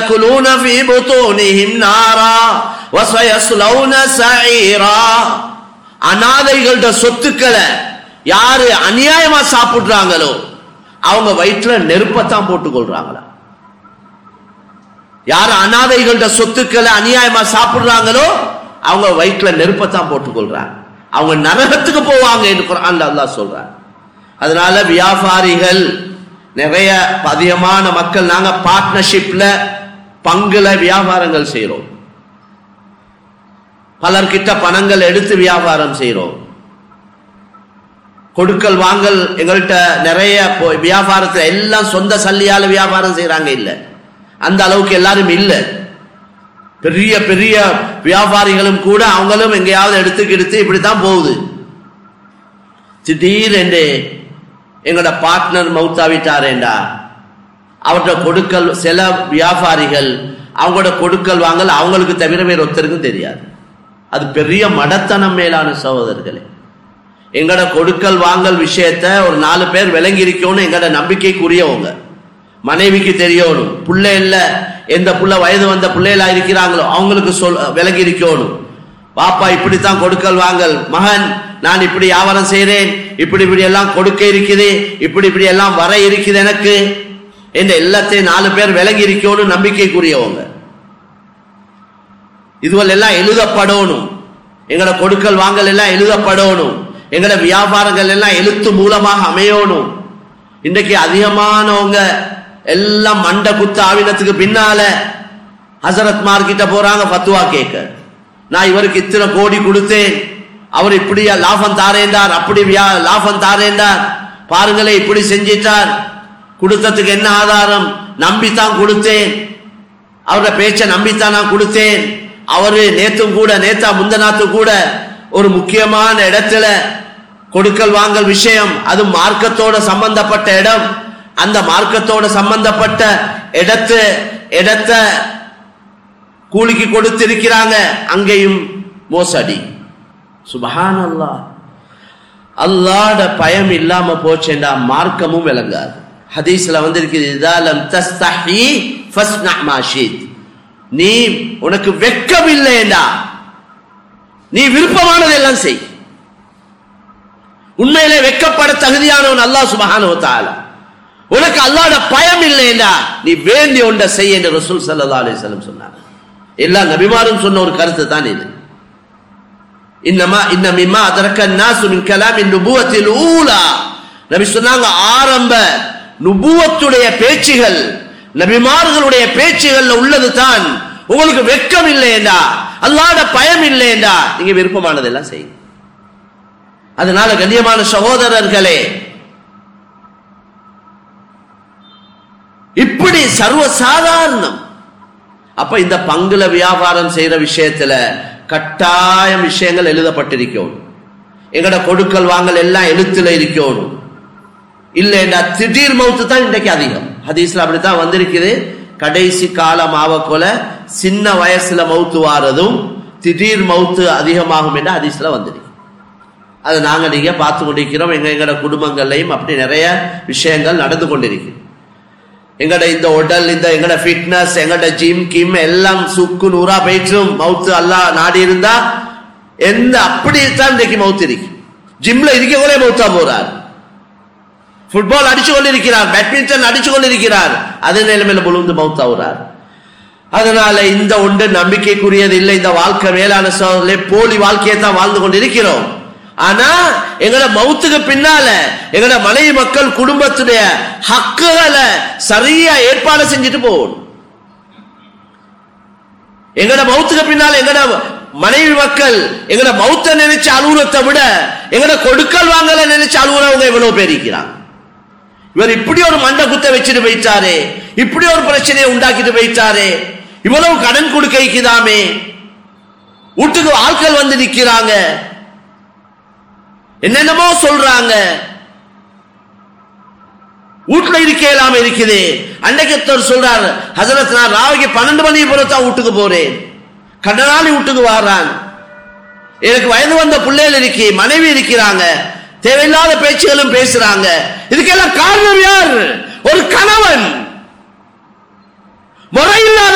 فسيأكلون في بطونهم نارا وسيصلون سعيرا அனாதைகளோட சொத்துக்களை யாரு அநியாயமா சாப்பிடுறாங்களோ அவங்க வயிற்றுல நெருப்பத்தான் போட்டுக் கொள்றாங்களா யார் அனாதைகளோட சொத்துக்களை அநியாயமா சாப்பிடுறாங்களோ அவங்க வயிற்றுல நெருப்பத்தான் போட்டுக் கொள்றாங்க அவங்க நரகத்துக்கு போவாங்க என்று குர்ஆன்ல அல்லாஹ் சொல்றார் அதனால வியாபாரிகள் நிறைய அதிகமான மக்கள் நாங்க பார்ட்னர்ஷிப்ல பங்குல வியாபாரங்கள் செய்றோம் பலர்கிட்ட பணங்கள் எடுத்து வியாபாரம் செய்றோம் கொடுக்கல் வாங்கல் எங்கள்கிட்ட நிறைய போ- வியாபாரத்துல எல்லாம் சொந்த சல்லியால வியாபாரம் செய்றாங்க இல்ல அந்த அளவுக்கு எல்லாரும் இல்ல பெரிய பெரிய வியாபாரிகளும் கூட அவங்களும் எங்கேயாவது எடுத்துக்கு எடுத்து இப்படித்தான் போகுது திடீரென்று எங்களோட பார்ட்னர் மௌத்தாவிட்டாரேண்டா அவர்கிட்ட கொடுக்கல் சில வியாபாரிகள் அவங்களோட கொடுக்கல் வாங்கல் அவங்களுக்கு தவிர வேற ஒருத்தருக்கும் தெரியாது அது பெரிய மடத்தனம் மேலான சகோதரர்களே எங்கட கொடுக்கல் வாங்கல் விஷயத்த ஒரு நாலு பேர் விளங்கி இருக்கணும் எங்கட நம்பிக்கைக்குரியவங்க மனைவிக்கு தெரியணும் புள்ள இல்ல எந்த புள்ள வயது வந்த பிள்ளைகளா இருக்கிறாங்களோ அவங்களுக்கு சொல் விளங்கி இருக்கணும் பாப்பா இப்படித்தான் கொடுக்கல் வாங்கல் மகன் நான் இப்படி வியாபாரம் செய்றேன் இப்படி இப்படி எல்லாம் கொடுக்க இருக்குது இப்படி இப்படி எல்லாம் வர இருக்குது எனக்கு என்ற எல்லாத்தையும் நாலு பேர் விளங்கி இருக்கணும் நம்பிக்கைக்குரியவங்க இதுவல் எல்லாம் எழுதப்படணும் எங்கட கொடுக்கல் வாங்கல் எல்லாம் எழுதப்படணும் எங்கட வியாபாரங்கள் எல்லாம் எழுத்து மூலமாக அமையணும் இன்றைக்கு அதிகமானவங்க எல்லாம் மண்ட குத்து ஆவினத்துக்கு பின்னால ஹசரத் மார்க்கிட்ட போறாங்க ஃபத்துவா கேட்க நான் இவருக்கு இத்தனை கோடி கொடுத்தேன் அவர் இப்படியா லாபம் தாரேண்டார் அப்படி வியா- லாபம் தாரேண்டார் பாருங்களே இப்படி செஞ்சிட்டார் கொடுத்ததுக்கு என்ன ஆதாரம் நம்பித்தான் கொடுத்தேன் அவரோட பேச்சை நம்பித்தான் நான் கொடுத்தேன் அவரு நேத்தும் கூட நேத்தா முந்தநாத்து கூட ஒரு முக்கியமான இடத்துல கொடுக்கல் வாங்கல் விஷயம் அது மார்க்கத்தோட சம்பந்தப்பட்ட இடம் அந்த மார்க்கத்தோட சம்பந்தப்பட்ட இடத்து இடத்த கூலிக்கு கொடுத்திருக்கிறாங்க அங்கேயும் மோசடி சுபஹான் அல்லாஹ் அல்லாட பயம் இல்லாம போச்சேண்டா மார்க்கமும் விளங்காது ஹதீஸ்ல வந்திருக்குது இதாலம் தஸ்தஹி ஃபஸ்னா மா ஷீத் நீ உனக்கு வெட்கம் இல்லையேண்டா நீ விருப்பமானதெல்லாம் செய் உண்மையிலே வெட்கப்பட தகுதியானவன் அல்லாஹ் சுபஹானஹு வ தஆலா உனக்கு அல்லாஹ்ட பயம் இல்லையேண்டா நீ வேண்டிய ஒன்றை செய் என்று ரசூல் ஸல்லல்லாஹு அலைஹி வஸல்லம் சொன்னார் எல்லா நபிமாரும் சொன்ன ஒரு கருத்து தான் இது இன்னமா இன்ன மிம்மா அதரக்க நாசு மின் கலாமின் நுபுவத்தில் ஊலா நபி சொன்னாங்க ஆரம்ப நுபுவத்துடைய பேச்சுகள் நபிமார்களுடைய பேச்சுகள்ல உள்ளது தான் உங்களுக்கு வெட்கம் இல்லையேண்டா அல்லாட பயம் இல்லையேண்டா நீங்க விருப்பமானதெல்லாம் செய்யுங்க அதனால கண்ணியமான சகோதரர்களே இப்படி சர்வ சாதாரணம் அப்ப இந்த பங்குல வியாபாரம் செய்யற விஷயத்துல கட்டாயம் விஷயங்கள் எழுதப்பட்டிருக்கணும் எங்கட கொடுக்கல் வாங்கல் எல்லாம் எழுத்துல இருக்கணும் இல்லைண்டா திடீர் மவுத்து தான் இன்றைக்கு அதிகம் ஹதீஸ்ல அப்படித்தான் வந்திருக்குது கடைசி காலம் ஆவக்கொல சின்ன வயசுல மவுத்து வாரதும் திடீர் மவுத்து அதிகமாகும் என்று ஹதீஸ்ல வந்திருக்கு அது நாங்க நீங்க பார்த்து கொண்டிருக்கிறோம் எங்க எங்கட குடும்பங்கள்லையும் அப்படி நிறைய விஷயங்கள் நடந்து கொண்டிருக்கு எங்கட இந்த உடல் இந்த எங்கட ஃபிட்னஸ் எங்கட ஜிம் கிம் எல்லாம் சுக்கு நூறா போயிட்டும் மவுத்து அல்லாஹ் நாடி இருந்தா எந்த அப்படி தான் இன்றைக்கு மவுத்து இருக்கு ஜிம்ல இருக்க கூட மவுத்தா போறார் ஃபுட்பால் அடிச்சு கொண்டிருக்கிறார் பேட்மிண்டன் அடிச்சு கொண்டிருக்கிறார் அதே நிலைமையில முழுந்து மவுத்தாவுறார் அதனால இந்த ஒன்று நம்பிக்கைக்குரியது இல்லை இந்த வாழ்க்கை மேலான சோதனை போலி வாழ்க்கையை தான் வாழ்ந்து கொண்டிருக்கிறோம் ஆனா எங்கட மவுத்துக்கு பின்னால எங்கட மனைவி மக்கள் குடும்பத்துடைய ஹக்குகளை சரியா ஏற்பாடு செஞ்சுட்டு போகணும் எங்கட மவுத்துக்கு பின்னால எங்கட மனைவி மக்கள் எங்கட மவுத்த நினைச்சு அலுவலத்தை விட எங்கட கொடுக்கல் வாங்கல நினைச்சு அலுவலவங்க இவ்வளவு பேர் இருக்கிறாங்க இவர் இப்படி ஒரு மண்டை குத்த வச்சுட்டு போயிட்டாரே இப்படி ஒரு பிரச்சனையை உண்டாக்கிட்டு போயிட்டாரே இவ்வளவு கடன் கொடுக்க வைக்குதாமே வீட்டுக்கு ஆட்கள் வந்து நிக்கிறாங்க என்னென்னமோ சொல்றாங்க வீட்டுல இருக்க இல்லாம இருக்குது அன்னைக்கு ஒருத்தர் சொல்றாரு ஹசரத் நான் ராவிக்கு பன்னெண்டு மணி தான் வீட்டுக்கு போறேன் கடனாளி வீட்டுக்கு வாரான் எனக்கு வயது வந்த பிள்ளைகள் இருக்கு மனைவி இருக்கிறாங்க தேவையில்லாத பேச்சுகளும் பேசுறாங்க இதுக்கெல்லாம் காரணம் யார் ஒரு கணவன் முறையில்லாத